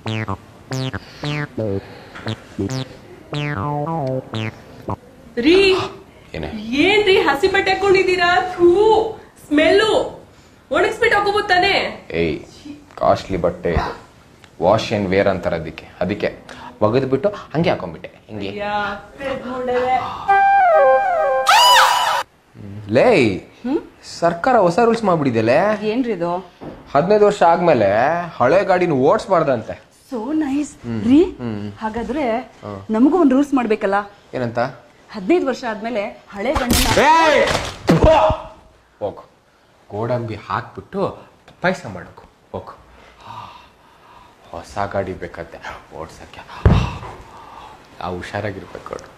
ರೀ ಏನೇ ಏನ್ರಿ ಹಸಿ ಬಟ್ಟೆ ಹಾಕೊಂಡಿದ್ದೀರಾ ಥೂ ಸ್ಮೆಲ್ಲು ಒಣಗಿಸ್ಬಿಟ್ಟು ಹಾಕೋಬೋದು ತಾನೇ ಏಯ್ ಕಾಸ್ಟ್ಲಿ ಬಟ್ಟೆ ಇದು ವಾಶ್ ಆ್ಯಂಡ್ ವೇರ್ ಅಂತಾರೆ ಅದಕ್ಕೆ ಅದಕ್ಕೆ ಒಗೆದ್ಬಿಟ್ಟು ಹಂಗೆ ಹಾಕೊಂಡ್ಬಿಟ್ಟೆ ಹಿಂಗೆ ಯಾ, ಪೆದ್ ನೋಡಿದ್ರೆ. ಲೇ ಸರ್ಕಾರ ಹೊಸ ರೂಲ್ಸ್ ಮಾಡ್ಬಿಟ್ಟಿದೆಯಲ್ಲ ಏನ್ರಿ ಇದು ಹದಿನೈದು ವರ್ಷ ಆದ್ಮೇಲೆ ಹಳೆ ಗಾಡಿನ ಓಡಿಸ್ಬಾರ್ದಂತೆ ಸೋ ನೈಸ್ ರೀ ಹಾಗಾದ್ರೆ ನಮಗೂ ಒಂದು ರೂಲ್ಸ್ ಮಾಡ್ಬೇಕಲ್ಲ ಏನಂತ ಹದಿನೈದು ವರ್ಷ ಆದ್ಮೇಲೆ ಹಳೆ ಗಂಡನ ಏಯ್! ಥು! ಹೋಗು ಗೋಡಂಬಿ ಹಾಕ್ಬಿಟ್ಟು ಪಾಯಸ ಮಾಡಕು ಹೋಗು ಹೊಸ ಗಾಡಿ ಬೇಕಂತೆ ಓಡ್ಸಕ್ಕೆ ಆ ಹುಷಾರಾಗಿರ್ಬೇಕು ಅವ್ರು.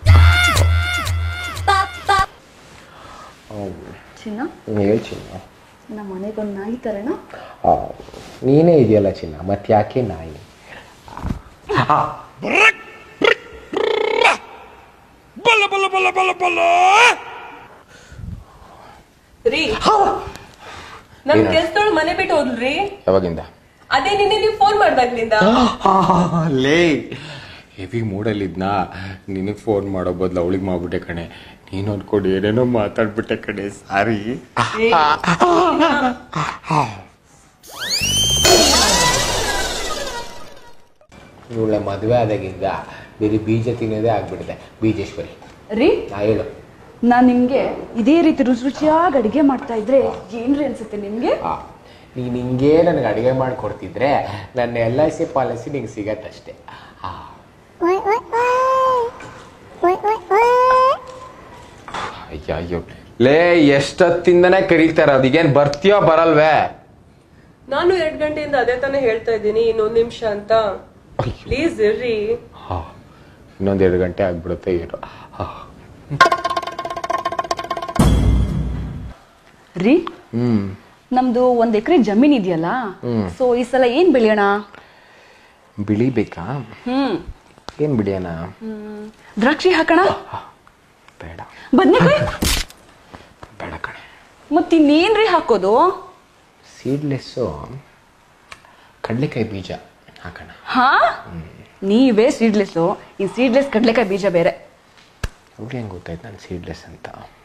ಹೌದು. ಚಿನ್ನ ನೀನ್ ಹೇಳ್ ಚಿನ್ನ ನಮ್ಮ ಮನೆಗೊಂದು ನಾಯಿ ತರಣ ಆ, ನೀನೇ ಇದೆಯಲ್ಲ ಚಿನ್ನ ಮತ್ತೆ ಯಾಕೆ ನಾಯಿ ರೀ ನಮ್ ಏನಾಯ್ತು? ಕೆಲ್ಸದೊಳಗ್ ಮನೆ ಬಿಟ್ಟು ಹೋದ್ಲ್ರಿ ಯಾವಾಗಿಂದ ಅದೇ ನಿನ್ನೆ ನೀವು ಫೋನ್ ಮಾಡ್ದಾಗ್ಲಿಂದ ಲೇ ಹೆವಿ ಮೂಡಲ್ಲಿದ್ನಾ ನಿನಗೆ ಫೋನ್ ಮಾಡೋ ಬದಲು ಅವಳಿಗೆ ಮಾಡ್ಬಿಟ್ಟೆ ಕಣೆ ನೀನು ಅನ್ಕೊಂಡು ಏನೇನೋ ಮಾತಾಡ್ಬಿಟ್ಟೆ ಕಣೆ ಸಾರಿ ಇವಳ ಮದುವೆ ಆದಾಗಿಂದ ಬರೀ ಬೀಜ ತಿನ್ನೋದೇ ಆಗ್ಬಿಟ್ಟಿದೆ ಬೀಜೇಶ್ವರಿ ರೀ ನಾ ಹೇಳು ನಾನ್ ನಿಮ್ಗೆ ಇದೇ ರೀತಿ ರುಚಿ ರುಚಿಯಾಗಿ ಅಡಿಗೆ ಮಾಡ್ತಾ ಇದ್ರೆ ಏನ್ರಿ ಅನ್ಸುತ್ತೆ ನಿಮ್ಗೆ ಆ, ನೀನ್ ಹಿಂಗೇ ನನಗೆ ಅಡುಗೆ ಮಾಡಿಕೊಡ್ತಿದ್ರೆ ನನ್ನ ಎಲ್ ಐ ಸಿ ಪಾಲಿಸಿ ನಿಂಗೆ ಸಿಗತ್ತಷ್ಟೇ ಆ, ಅಯ್ಯ ಅಯ್ಯೋ ಲೇ ಎಷ್ಟೊತ್ತಿಂದನೇ ಕರೀತಾರ ಅದೀಗೇನ್ ಬರ್ತೀಯೋ ಬರಲ್ವೇ ನಾನು ಎರಡ್ ಗಂಟೆಯಿಂದ ಅದೇ ತಾನೇ ಹೇಳ್ತಾ ಇದ್ದೀನಿ ಇನ್ನೊಂದ್ ನಿಮಿಷ ಅಂತ ಪ್ಲೀಸ್ ಇರ್ರಿ ಹಾ ಇನ್ನೊಂದ್ ಎರಡು ಗಂಟೆ ಆಗ್ಬಿಡುತ್ತೆ ಇರು ಹಾ. ರೀ ಹ್ಮ್ ನಮ್ದು ಒಂದ್ ಎಕರೆ ಜಮೀನ್ ಇದೆಯಲ್ಲ ಸೊ ಈ ಸಲ ಏನ್ ಬೆಳೆಯೋಣ ಬಿಳಿಬೇಕಾ ಹ್ಮ್ ಏನ್ ಬಿಡಿಯೋಣ ಹ್ಮ್. ದ್ರಾಕ್ಷಿ ಹಾಕೋಣ ಬೇಡ ಬದ್ನೆಕಾಯಿ ಬೇಡ ಕಣೆ ಮತ್ತಿನ್ನೇನ್ರಿ ಹಾಕೋದು ಸೀಡ್ಲೆಸ್ಸು ಕಡಲೆಕಾಯಿ ಬೀಜ ಹಾಕೋಣ ಹಾ ನೀವೇ ಸೀಡ್ಲೆಸ್ ಇನ್ ಸೀಡ್ಲೆಸ್ ಕಡ್ಲೆಕಾಯಿ ಬೀಜ ಬೇರೆ ಅವ್ರಿಗೆ ಹೆಂಗೆ ಗೊತ್ತಾಯ್ತು ನಾನು ಸೀಡ್ಲೆಸ್ ಅಂತ